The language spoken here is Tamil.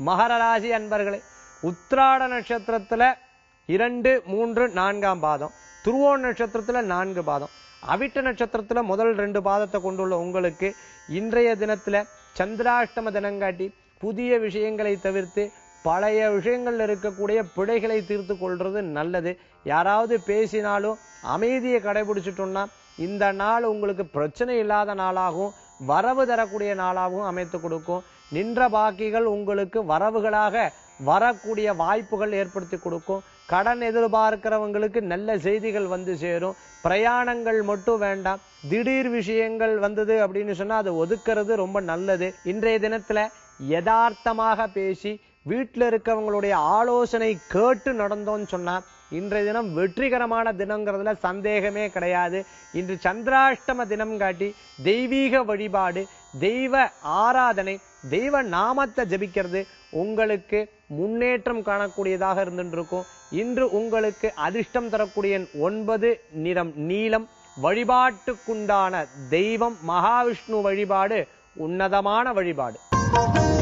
மகர ராசி அன்பர்களே உத்திராட நட்சத்திரத்துல இரண்டு மூன்று நான்காம் பாதம் துருவோண நட்சத்திரத்துல நான்கு பாதம் அவிட்ட நட்சத்திரத்துல முதல் ரெண்டு பாதத்தை கொண்டுள்ள உங்களுக்கு இன்றைய தினத்துல சந்திராஷ்டம தினங்காட்டி புதிய விஷயங்களை தவிர்த்து பழைய விஷயங்கள்ல இருக்கக்கூடிய பிழைகளை தீர்த்து கொள்றது நல்லது யாராவது பேசினாலும் அமைதியை கடைபிடிச்சிட்டோம்னா இந்த நாள் உங்களுக்கு பிரச்சனை இல்லாத நாளாகவும் வரவு தரக்கூடிய நாளாகவும் அமைத்து கொடுக்கும் நின்ற பாக்கிகள் உங்களுக்கு வரவுகளாக வரக்கூடிய வாய்ப்புகள் ஏற்படுத்தி கொடுக்கும் கடன் எதிர்பார்க்கிறவங்களுக்கு நல்ல செய்திகள் வந்து சேரும் பிரயாணங்கள் மட்டும் வேண்டாம் திடீர் விஷயங்கள் வந்தது அப்படின்னு சொன்னா அதை ஒதுக்குறது ரொம்ப நல்லது இன்றைய தினத்துல யதார்த்தமாக பேசி வீட்டில் இருக்கவங்களுடைய ஆலோசனை கேட்டு நடந்தோம்னு சொன்னா இன்றைய தினம் வெற்றிகரமான தினங்கிறதுல சந்தேகமே கிடையாது இன்று சந்திராஷ்டம தினம் காட்டி தெய்வீக வழிபாடு தெய்வ ஆராதனை தெய்வ நாமத்தை ஜபிக்கிறது உங்களுக்கு முன்னேற்றம் காணக்கூடியதாக இருந்துட்டு இருக்கும் இன்று உங்களுக்கு அதிர்ஷ்டம் தரக்கூடிய எண் ஒன்பது நிறம் நீலம் வழிபாட்டுக்குண்டான தெய்வம் மகாவிஷ்ணு வழிபாடு உன்னதமான வழிபாடு